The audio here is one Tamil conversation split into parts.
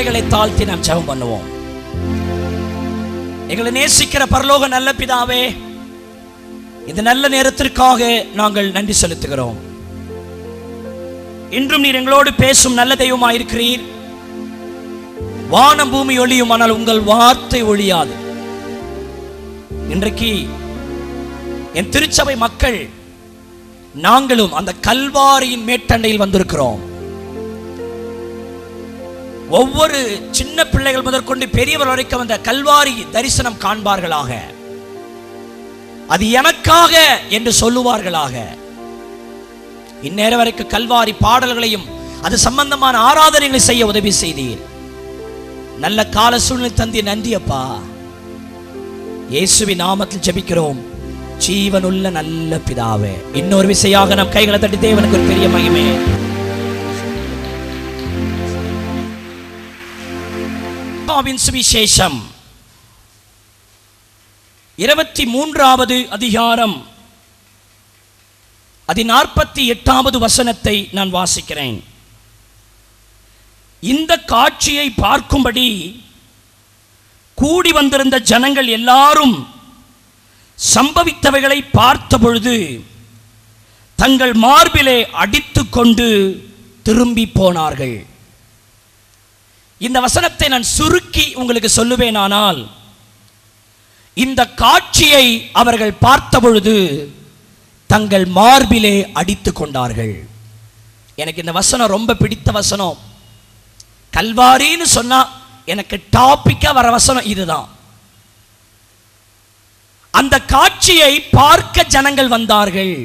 தலைகளை தாழ்த்தி நாம் ஜெபம் பண்ணுவோம் எங்களை நேசிக்கிற பரலோக நல்ல பிதாவே இந்த நல்ல நேரத்திற்காக நாங்கள் நன்றி செலுத்துகிறோம் இன்றும் நீர் எங்களோடு பேசும் நல்ல தெய்வமாயிருக்கிறீர் வானம் பூமி ஒளியும் ஆனால் உங்கள் வார்த்தை ஒழியாது இன்றைக்கு என் திருச்சபை மக்கள் நாங்களும் அந்த கல்வாரியின் மேட்டண்டையில் வந்திருக்கிறோம் ஒவ்வொரு சின்ன பிள்ளைகள் முதற்கொண்டு பெரியவர் வரைக்கும் அந்த கல்வாரி தரிசனம் காண்பார்களாக அது எனக்காக என்று சொல்லுவார்களாக இந்நேரம் வரைக்கும் கல்வாரி பாடல்களையும் அது சம்பந்தமான ஆராதனைகளை செய்ய உதவி செய்தீர் நல்ல கால சூழ்நிலை தந்தி நன்றி அப்பா இயேசுவின் நாமத்தில் ஜெபிக்கிறோம் ஜீவனுள்ள நல்ல பிதாவே இன்னொரு விசையாக நம் கைகளை தட்டி தேவனுக்கு ஒரு பெரிய மகிமே லூக்காவின் சுவிசேஷம் இருபத்தி மூன்றாவது அதிகாரம் அதி நாற்பத்தி எட்டாவது வசனத்தை நான் வாசிக்கிறேன் இந்த காட்சியை பார்க்கும்படி கூடி வந்திருந்த ஜனங்கள் எல்லாரும் சம்பவித்தவைகளை பார்த்த பொழுது தங்கள் மார்பிலே அடித்துக்கொண்டு திரும்பி போனார்கள் இந்த வசனத்தை நான் சுருக்கி உங்களுக்கு சொல்லுவேனானால் இந்த காட்சியை அவர்கள் பார்த்த பொழுது தங்கள் மார்பிலே அடித்து கொண்டார்கள் எனக்கு இந்த வசனம் ரொம்ப பிடித்த வசனம் கல்வாரின்னு சொன்னா எனக்கு டாபிக்கா வர வசனம் இதுதான் அந்த காட்சியை பார்க்க ஜனங்கள் வந்தார்கள்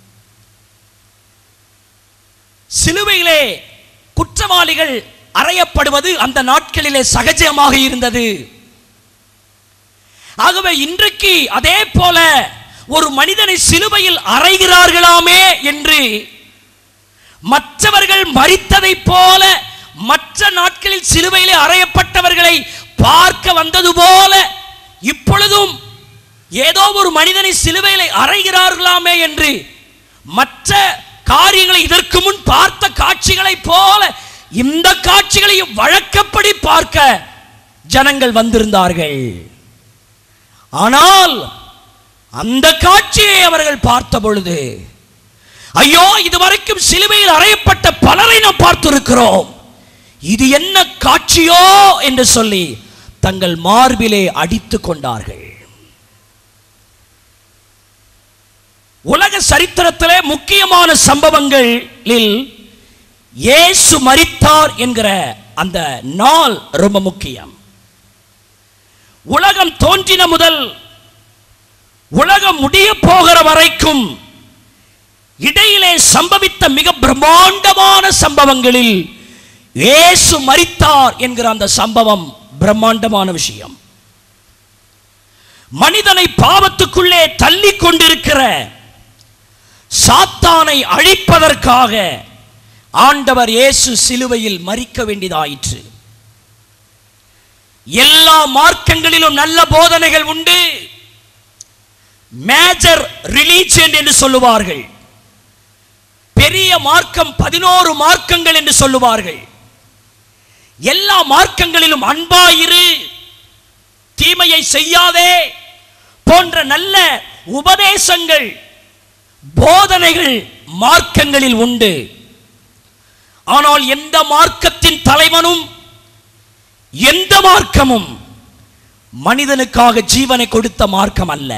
சிலுவையிலே குற்றவாளிகள் அறையப்படுவது அந்த நாட்களிலே சகஜமாக இருந்தது ஆகவே இன்றைக்கு அதே போல ஒரு மனிதனை சிலுவையில் அறைகிறார்களாமே என்று மற்றவர்கள் மறித்ததை போல மற்ற நாட்களில் சிலுவையிலே அறையப்பட்டவர்களை பார்க்க வந்தது போல இப்பொழுதும் ஏதோ ஒரு மனிதனை சிலுவையிலே அறைகிறார்களாமே என்று மற்ற காரியங்களை இதற்கு முன் பார்த்த காட்சிகளைப் போல இந்த காட்சிகளையும் வழக்கப்படி பார்க்க ஜனங்கள் வந்திருந்தார்கள் ஆனால் அந்த காட்சியை அவர்கள் பார்த்த பொழுது ஐயோ இதுவரைக்கும் சிலுவையில் அறையப்பட்ட பலரை நாம் பார்த்திருக்கிறோம் இது என்ன காட்சியோ என்று சொல்லி தங்கள் மார்பிலே அடித்துக் கொண்டார்கள் உலக சரித்திரத்திலே முக்கியமான சம்பவங்களில் இயேசு மரித்தார் என்கிற அந்த நாள் ரொம்ப முக்கியம் உலகம் தோன்றின முதல் உலகம் முடிய போகிற வரைக்கும் இடையிலே சம்பவித்த மிக பிரம்மாண்டமான சம்பவங்களில் இயேசு மரித்தார் என்கிற அந்த சம்பவம் பிரம்மாண்டமான விஷயம் மனிதனை பாவத்துக்குள்ளே தள்ளி கொண்டிருக்கிற சாத்தானை அழிப்பதற்காக ஆண்டவர் இயேசு சிலுவையில் மறிக்க வேண்டியதாயிற்று எல்லா மார்க்கங்களிலும் நல்ல போதனைகள் உண்டு மேஜர் ரிலீஜியன் என்று சொல்லுவார்கள் பெரிய மார்க்கம் பதினோரு மார்க்கங்கள் என்று சொல்லுவார்கள் எல்லா மார்க்கங்களிலும் அன்பாயிரு தீமையை செய்யாதே போன்ற நல்ல உபதேசங்கள் போதனைகள் மார்க்கங்களில் உண்டு ஆனால் எந்த மார்க்கத்தின் தலைவனும் எந்த மார்க்கமும் மனிதனுக்காக ஜீவனை கொடுத்த மார்க்கம் அல்ல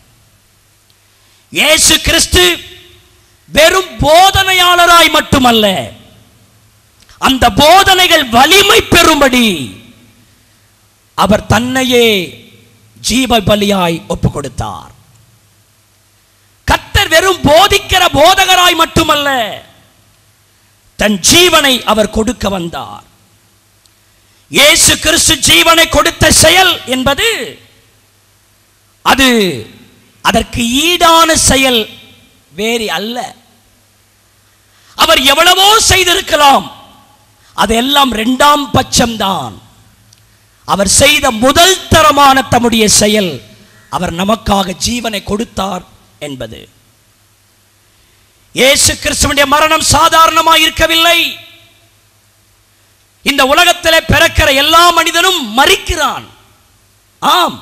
இயேசு கிறிஸ்து வெறும் போதனையாளராய் மட்டுமல்ல அந்த போதனைகள் வலிமை பெறும்படி அவர் தன்னையே ஜீவ பலியாய் ஒப்பு கொடுத்தார் கத்தர் வெறும் போதிக்கிற போதகராய் மட்டுமல்ல தன் ஜீவனை அவர் கொடுக்க வந்தார் இயேசு கிறிஸ்து ஜீவனை கொடுத்த செயல் என்பது அது அதற்கு ஈடான செயல் வேறு அல்ல அவர் எவ்வளவோ செய்திருக்கலாம் அதெல்லாம் இரண்டாம் பட்சம்தான் அவர் செய்த முதல் தரமான தம்முடைய செயல் அவர் நமக்காக ஜீவனை கொடுத்தார் என்பது இயேசு கிறிஸ்துவனுடைய மரணம் சாதாரணமாக இருக்கவில்லை இந்த உலகத்திலே பிறக்கிற எல்லா மனிதனும் மறிக்கிறான் ஆம்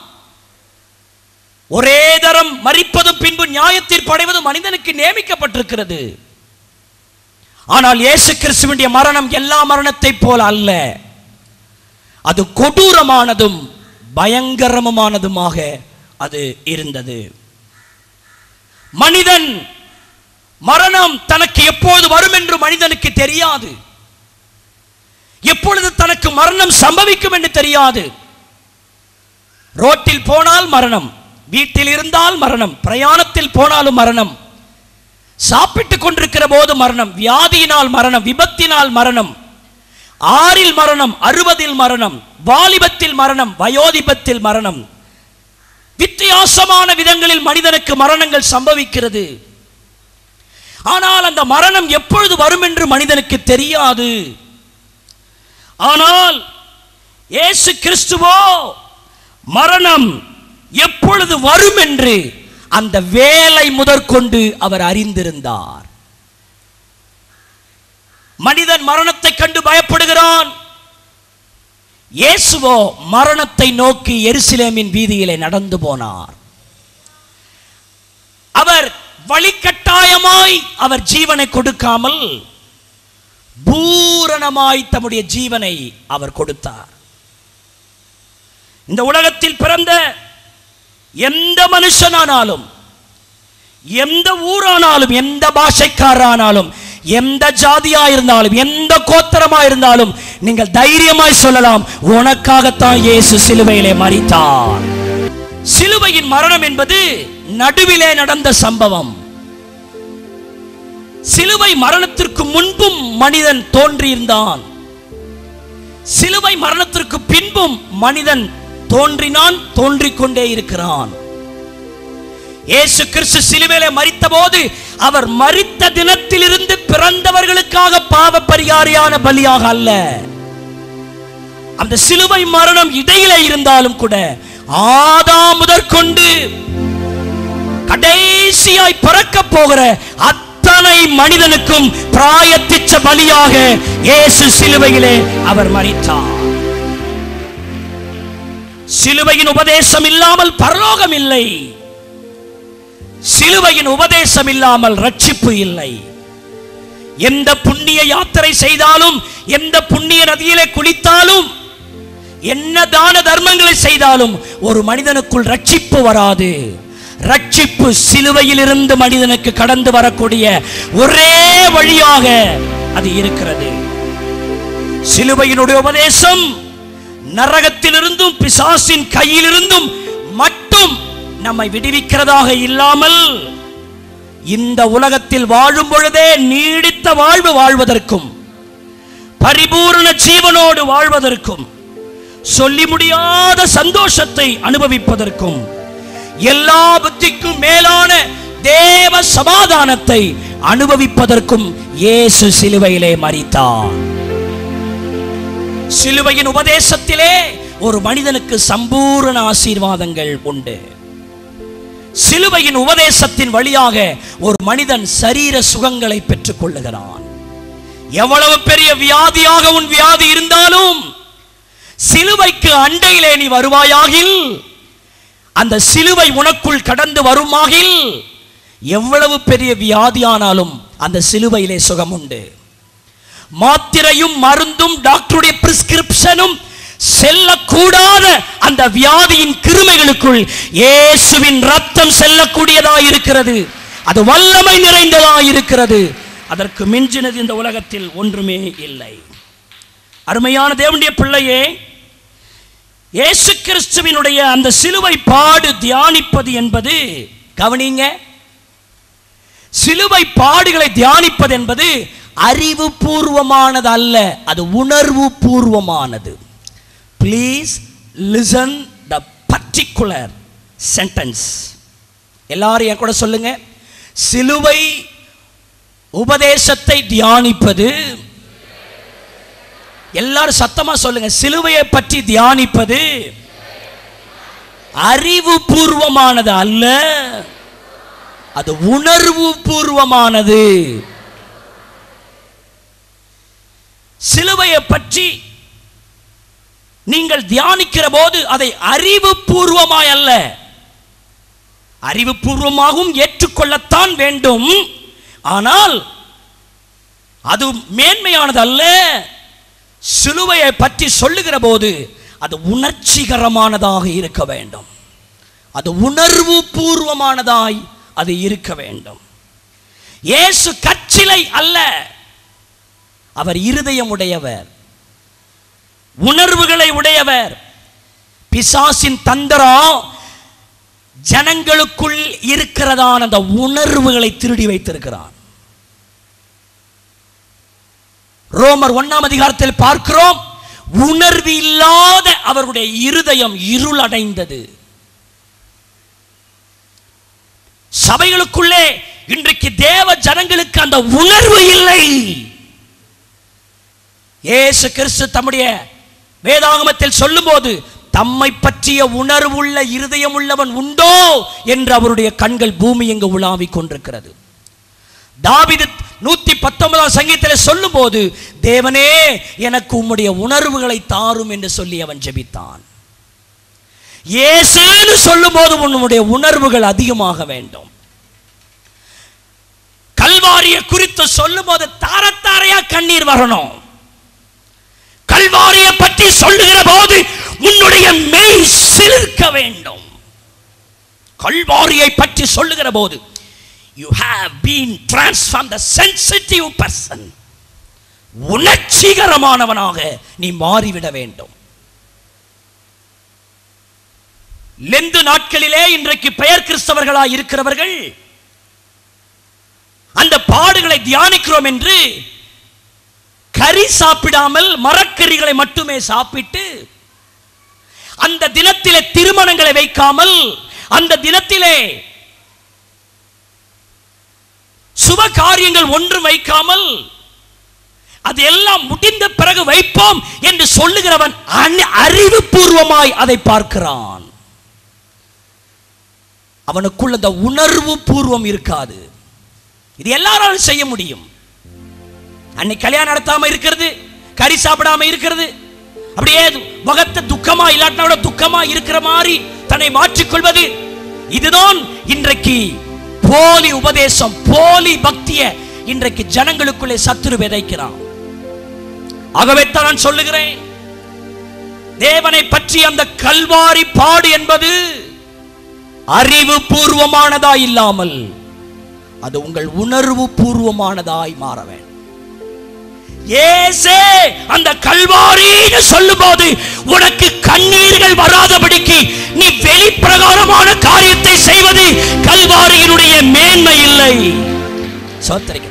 ஒரே தரம் மறிப்பதும் பின்பு நியாயத்தீர்ப்பு அடைவதும் மனிதனுக்கு நியமிக்கப்பட்டிருக்கிறது ஆனால் இயேசு கிறிஸ்துவினுடைய மரணம் எல்லா மரணத்தைப் போல அல்ல அது கொடூரமானதும் பயங்கரமானதுமாக அது இருந்தது மனிதன் மரணம் தனக்கு எப்பொழுது வரும் என்று மனிதனுக்கு தெரியாது எப்பொழுது தனக்கு மரணம் சம்பவிக்கும் என்று தெரியாது ரோட்டில் போனால் மரணம் வீட்டில் இருந்தால் மரணம் பிரயாணத்தில் போனாலும் மரணம் சாப்பிட்டுக் கொண்டிருக்கிற போது மரணம் வியாதியினால் மரணம் விபத்தினால் மரணம் ஆறில் மரணம் அறுபதில் மரணம் வாலிபத்தில் மரணம் வயோதிபத்தில் மரணம் வித்தியாசமான விதங்களில் மனிதனுக்கு மரணங்கள் சம்பவிக்கிறது ஆனால் அந்த மரணம் எப்பொழுது வரும் என்று மனிதனுக்கு தெரியாது ஆனால் இயேசு கிறிஸ்துவோ மரணம் எப்பொழுது வரும் என்று அந்த வேலை முதற்கொண்டு அவர் அறிந்திருந்தார் மனிதன் மரணத்தை கண்டு பயப்படுகிறான் இயேசுவோ மரணத்தை நோக்கி எருசலேமின் வீதியிலே நடந்து போனார் அவர் வழிகட்டாயமாய் அவர் ஜீவனை கொடுக்காமல் பூரணமாய் தம்முடைய ஜீவனை அவர் கொடுத்தார் இந்த உலகத்தில் பிறந்த எந்த மனுஷனானாலும் எந்த ஊரானாலும் எந்த பாஷைக்காரனானாலும் எந்த ஜாதியா இருந்தாலும் எந்த கோத்திரமா இருந்தாலும் நீங்கள் தைரியமாய் சொல்லலாம் உனக்காகத்தான் இயேசு சிலுவையிலே மரித்தார் சிலுவையின் மரணம் என்பது நடுவிலே நடந்த சம்பவம் சிலுவை மரணத்திற்கு முன்பும் மனிதன் தோன்றியிருந்தான் சிலுவை மரணத்திற்கு பின்பும் மனிதன் தோன்றினான் தோன்றிக் கொண்டே இருக்கிறான் இயேசு கிறிஸ்து சிலுவையிலே மரித்த போது அவர் மரித்த தினத்திலிருந்து பிறந்தவர்களுக்காக பாவ பரிகாரியான பலியாக அல்ல அந்த சிலுவை மரணம் இடையில இருந்தாலும் கூட ஆதாம் முதற்கொண்டு கடைசியாய் பிறக்க போகிற அத்தனை மனிதனுக்கும் பிராயத்திச்ச பலியாக இயேசு சிலுவையிலே அவர் மரித்தார் சிலுவையின் உபதேசம் இல்லாமல் பரலோகம் இல்லை சிலுவையின் உபதேசம் இல்லாமல் ரட்சிப்பு இல்லை எந்த புண்ணிய யாத்திரை செய்தாலும் எந்த புண்ணிய நதியிலே குளித்தாலும் என்ன தான தர்மங்களை செய்தாலும் ஒரு மனிதனுக்குள் ரட்சிப்பு வராது ரட்சிப்பு சிலுவையிலிருந்து மனிதனுக்கு கடந்து வரக்கூடிய ஒரே வழியாக அது இருக்கிறது சிலுவையினுடைய உபதேசம் நரகத்திலிருந்தும் பிசாசின் கையிலிருந்தும் மட்டும் நம்மை விடுவிக்கிறதாக இல்லாமல் இந்த உலகத்தில் வாழும் பொழுதே நீடித்த வாழ்வு வாழ்வதற்கும் பரிபூரண ஜீவனோடு வாழ்வதற்கும் சொல்லி முடியாத சந்தோஷத்தை அனுபவிப்பதற்கும் எல்லா புத்திக்கும் மேலான தேவ சமாதானத்தை அனுபவிப்பதற்கும் இயேசு சிலுவையிலே மரித்தார் சிலுவையின் உபதேசத்திலே ஒரு மனிதனுக்கு சம்பூரண ஆசீர்வாதங்கள் உண்டு சிலுவையின் உபதேசத்தின் வழியாக ஒரு மனிதன் சரீர சுகங்களை பெற்றுக் கொள்ளுகிறான் எவ்வளவு பெரிய வியாதியாக உன் வியாதி இருந்தாலும் சிலுவைக்கு அண்டையிலே நீ வருவாயாகில் அந்த சிலுவை உனக்குள் கடந்து வருமாகில் எவ்வளவு பெரிய வியாதியானாலும் அந்த சிலுவையிலே சுகம் உண்டு மாத்திரையும் மருந்தும் டாக்டருடைய பிரிஸ்கிரிப்ஷனும் செல்லக்கூடாத அந்த வியாதியின் கிருமைகளுக்குள் இயேசுவின் ரத்தம் செல்லக்கூடியதாய் இருக்கிறது அது வல்லமை நிறைந்ததாய் இருக்கிறது அதற்கு மிஞ்சினது இந்த உலகத்தில் ஒன்றுமே இல்லை அருமையான தேவனுடைய பிள்ளையே இயேசு கிறிஸ்துவினுடைய அந்த சிலுவை பாடு தியானிப்பது என்பது கவனிங்க சிலுவை பாடுகளை தியானிப்பது என்பது அறிவுபூர்வமானது அல்ல அது உணர்வு பூர்வமானது please listen the particular sentence எல்லாரும் என் கூட சொல்லுங்க சிலுவை உபதேசத்தை தியானிப்பது எல்லாரும் சத்தமா சொல்லுங்க சிலுவையை பற்றி தியானிப்பது அறிவு பூர்வமானது அல்ல அது உணர்வு பூர்வமானது சிலுவையை பற்றி நீங்கள் தியானிக்கிற போது அதை அறிவுபூர்வமாய் அல்ல அறிவுபூர்வமாகவும் ஏற்றுக்கொள்ளத்தான் வேண்டும் ஆனால் அது மேன்மையானது அல்ல சிலுவையை பற்றி சொல்லுகிற போது அது உணர்ச்சிகரமானதாக இருக்க வேண்டும் அது உணர்வு பூர்வமானதாய் அது இருக்க வேண்டும் இயேசு கற்சிலை அல்ல அவர் இருதயம் உடையவர் உணர்வுகளை உடையவர் பிசாசின் தந்திரம் ஜனங்களுக்குள் இருக்கிறதான அந்த உணர்வுகளை திருடி வைத்திருக்கிறான் ரோமர் ஒண்ணாம் அதிகாரத்தில் பார்க்கிறோம் உணர்வு இல்லாத அவருடைய இருதயம் இருளடைந்தது சபைகளுக்குள்ளே இன்றைக்கு தேவ ஜனங்களுக்கு அந்த உணர்வு இல்லை இயேசு கிறிஸ்து தம்முடைய வேதாகமத்தில் சொல்லும்போது தம்மை பற்றிய உணர்வுள்ள இருதயம் உள்ளவன் உண்டோ என்று அவருடைய கண்கள் பூமி எங்கு உலாவிக் கொண்டிருக்கிறது தாவிது நூத்தி பத்தொன்பதாம் சங்கீதத்தில் சொல்லும்போது தேவனே எனக்கு உம்முடைய உணர்வுகளை தாரும் என்று சொல்லி அவன் ஜெபித்தான் இயேசுன்னு சொல்லும்போது உன்னுடைய உணர்வுகள் அதிகமாக வேண்டும் கல்வாரிய குறித்து சொல்லும்போது தாரத்தாரையா கண்ணீர் வரணும் கல்வாரிய பற்றி சொல்லுகிற போது உன்னுடைய மெய் சிலிர்க்க வேண்டும் கல்வாரியை பற்றி சொல்லுகிற போது you have been transform the sensitive person உணர்ச்சிகரமானவனாக நீ மாறிவிட வேண்டும் லெந்து நாட்களிலே இன்றைக்கு பெயர் கிறிஸ்தவர்களாய் இருக்கிறவர்கள் அந்த பாடுகளை தியானிக்கிறோம் என்று கறி சாப்பிடாமல் மரக்கறிகளை மட்டுமே சாப்பிட்டு அந்த தினத்திலே திருமணங்களை வைக்காமல் அந்த தினத்திலே சுப காரியங்கள் ஒன்றும் வைக்காமல் அது எல்லாம் முடிந்த பிறகு வைப்போம் என்று சொல்லுகிறவன் அனி- அறிவுபூர்வமாய் அதை பார்க்கிறான் அவனுக்குள்ள அந்த உணர்வு பூர்வம் இருக்காது இது எல்லாராலும் செய்ய முடியும் அன்னைக்கு கல்யாணம் நடத்தாம இருக்கிறது கறி சாப்பிடாம இருக்கிறது அப்படியே முகத்தை துக்கமா இல்லாட்டினா கூட துக்கமா இருக்கிற மாதிரி தன்னை மாற்றிக்கொள்வது இதுதான் இன்றைக்கு போலி உபதேசம் போலி பக்திய இன்றைக்கு ஜனங்களுக்குள்ளே சத்துரு விதைக்கிறான் ஆகவே தான் நான் சொல்லுகிறேன் தேவனை பற்றி அந்த கல்வாரி பாடு என்பது அறிவு பூர்வமானதா இல்லாமல் அது உங்கள் உணர்வு பூர்வமானதாய் மாற வேண்டும் இயேசே அந்த கல்வாரின்னு சொல்லும்போது உனக்கு கண்ணீர்கள் வராதபடிக்கு நீ வெளிப்பிரகாரமான காரியத்தை செய்வது கல்வாரியினுடைய மேன்மை இல்லை சோத்தரிக்கிறேன்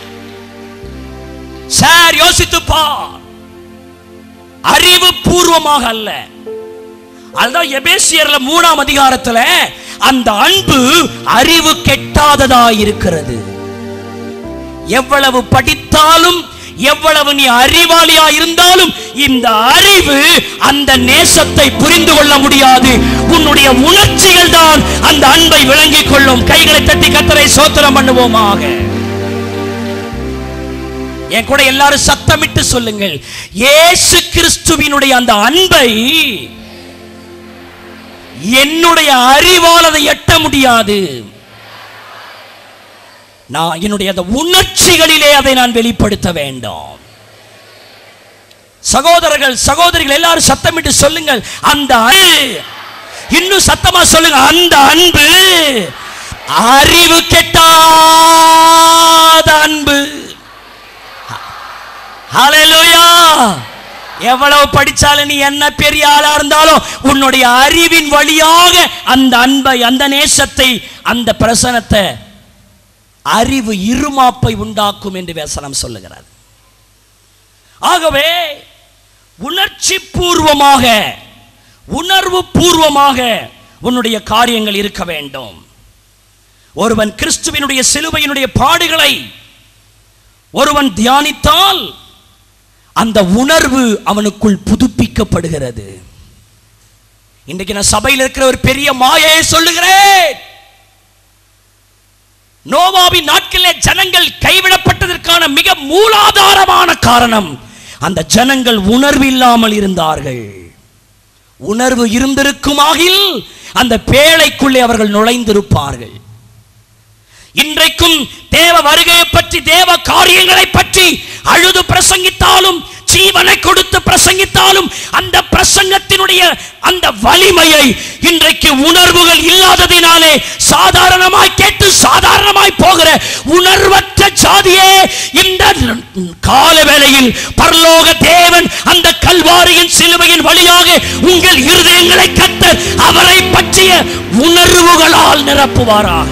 சார் யோசித்து பார் அறிவு பூர்வமாக அல்ல அதுதான் எபேசியர்ல மூணாம் அதிகாரத்துல அந்த அன்பு அறிவு கெட்டாததா இருக்கிறது எவ்வளவு படித்தாலும் எவ்வளவு நீ அறிவாளியா இருந்தாலும் இந்த அறிவு அந்த நேசத்தை புரிந்து கொள்ள முடியாது உன்னுடைய உணர்ச்சிகள் தான் அந்த அன்பை விளங்கிக் கொள்ளும் கைகளை தட்டி கத்தரை சோத்திரம் பண்ணுவோமாக என் கூட எல்லாரும் சத்தமிட்டு சொல்லுங்கள் இயேசு கிறிஸ்துவினுடைய அந்த அன்பை என்னுடைய அறிவால் அதை எட்ட முடியாது நான் என்னுடைய அந்த உணர்ச்சிகளிலே அதை நான் வெளிப்படுத்த வேண்டும் சகோதரர்கள் சகோதரிகள் எல்லாரும் சத்தமிட்டு சொல்லுங்கள் அந்த அன்பு இன்னும் சத்தமா சொல்லுங்க அந்த அன்பு அறிவு கெட்டாத அன்பு ஹalleluya எவ்வளவு படிச்சாலும் நீ என்ன பெரிய ஆளா இருந்தாலும் உன்னுடைய அறிவின் வழியாக அந்த அன்பை அந்த நேசத்தை அந்த பிரசனத்தை அறிவு இருமாப்பை உண்டாக்கும் என்று வேசனம் சொல்லுகிறது ஆகவே உணர்ச்சி பூர்வமாக உணர்வு பூர்வமாக உன்னுடைய காரியங்கள் இருக்க வேண்டும் ஒருவன் கிறிஸ்துவினுடைய சிலுவையினுடைய பாடுகளை ஒருவன் தியானித்தால் அந்த உணர்வு அவனுக்குள் புதுப்பிக்கப்படுகிறது இன்றைக்கு நான் சபையில் இருக்கிற ஒரு பெரிய மாயையை சொல்லுகிறேன் நோவாவின் நாட்களிலே ஜனங்கள் கைவிடப்பட்டதற்கான மிக மூலாதாரமான காரணம் அந்த ஜனங்கள் உணர்வு இல்லாமல் இருந்தார்கள் உணர்வு இருந்திருக்குமாகில் அந்த பேழைக்குள்ளே அவர்கள் நுழைந்திருப்பார்கள் இன்றைக்கும் தேவ வருகையை பற்றி தேவ காரியங்களை பற்றி அழுது பிரசங்கித்தாலும் ஜீவனை கொடுத்து பிரசங்கித்தாலும் அந்த பிரசங்கத்தினுடைய அந்த வலிமையை இன்றைக்கு உணர்வுகள் இல்லாததினாலே சாதாரணமாய் கேட்டு சாதாரணமாய் போகிற உணர்வற்ற ஜாதியே இந்த கால வேளையில் பரலோக தேவன் அந்த கல்வாரியின் சிலுவையின் வழியாக உங்கள் இருதயங்களை கத்த அவரை பற்றிய உணர்வுகளால் நிரப்புவாராக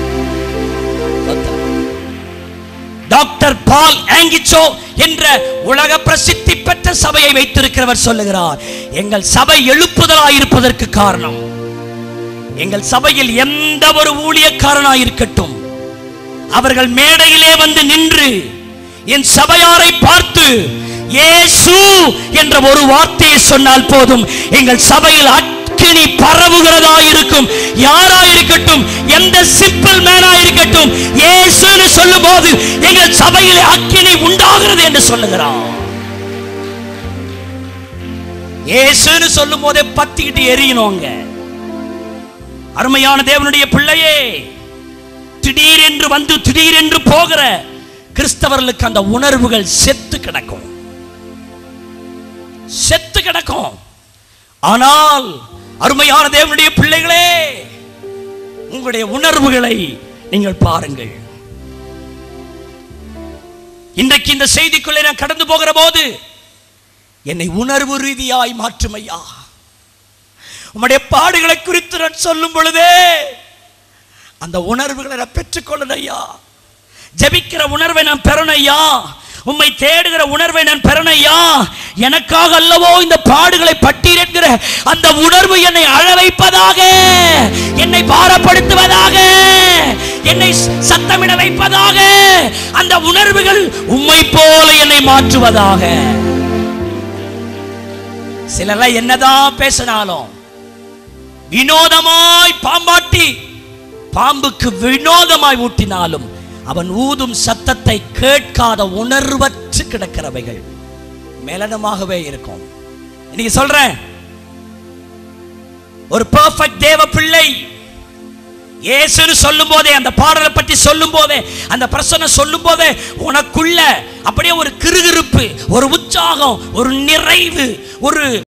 டாக்டர் பால் ஆங்கிச்சோ என்ற உலக பிரசித்தி பெற்ற சபையை வைத்திருக்கிறவர் சொல்லுகிறார் எங்கள் சபை எழுப்புதலாய் இருப்பதற்கு காரணம் எங்கள் சபையில் எந்த ஒரு ஊழியக்காரனாய் இருக்கட்டும் அவர்கள் மேடையிலே வந்து நின்று என் சபையாரை பார்த்து இயேசு என்ற ஒரு வார்த்தையை சொன்னால் போதும் எங்கள் சபையில் அக்கினி பரவுகிறதா இருக்கும் யாரா இருக்கட்டும் எந்த சிம்பிள் மேனா இருக்கட்டும் இயேசுன்னு சொல்லும் போது எங்கள் சபையில் அக்கினி உண்டாகிறது என்று சொல்லுகிறான் இயேசுன்னு சொல்லும் போதே பத்திக்கிட்டு எரியணுங்க அருமையான தேவனுடைய பிள்ளையே திடீரென்று வந்து திடீரென்று போகிற கிறிஸ்தவர்களுக்கு அந்த உணர்வுகள் செத்து கிடக்கும் செத்து கிடக்கும் ஆனால் அருமையான தேவனுடைய பிள்ளைகளே உங்களுடைய உணர்வுகளை நீங்கள் பாருங்கள் இன்றைக்கு இந்த செய்திக்குள்ளே நான் கடந்து போகிற போது என்னை உணர்வு ரீதியாய் மாற்றும் ஐயா உம்முடைய பாடுகளை குறித்து நான் சொல்லும் பொழுதே அந்த உணர்வுகளை நான் பெற்றுக்கொள்ளணும் ஐயா ஜெபிக்கிற உணர்வை நான் பெறணும் ஐயா உம்மை தேடுகிற உணர்வை நான் பெறணும் ஐயா எனக்காக அல்லவோ இந்த பாடுகளை பட்டீர் என்கிற அந்த உணர்வு என்னை அழ வைப்பதாக என்னை பாரப்படுத்துவதாக என்னை சத்தமிட வைப்பதாக அந்த உணர்வுகள் உம்மை போல என்னை மாற்றுவதாக சிலர்லாம் என்னதான் பேசினாலும் வினோதமாய் பாம்பாட்டி பாம்புக்கு வினோதமாய் ஊட்டினாலும் அவன் ஊதும் சத்தத்தை கேட்காத உணர்வற்று கிடக்கிறவைகள் மேலனமாகவே இருக்கும் இன்னைக்கு சொல்றேன் ஒரு பெர்ஃபெக்ட் தேவ பிள்ளை இயேசுன்னு சொல்லும் போதே அந்த பாடலை பற்றி சொல்லும் போதே அந்த பிரசனை சொல்லும் போதே உனக்குள்ள அப்படியே ஒரு கிறுகிறுப்பு ஒரு உற்சாகம் ஒரு நிறைவு ஒரு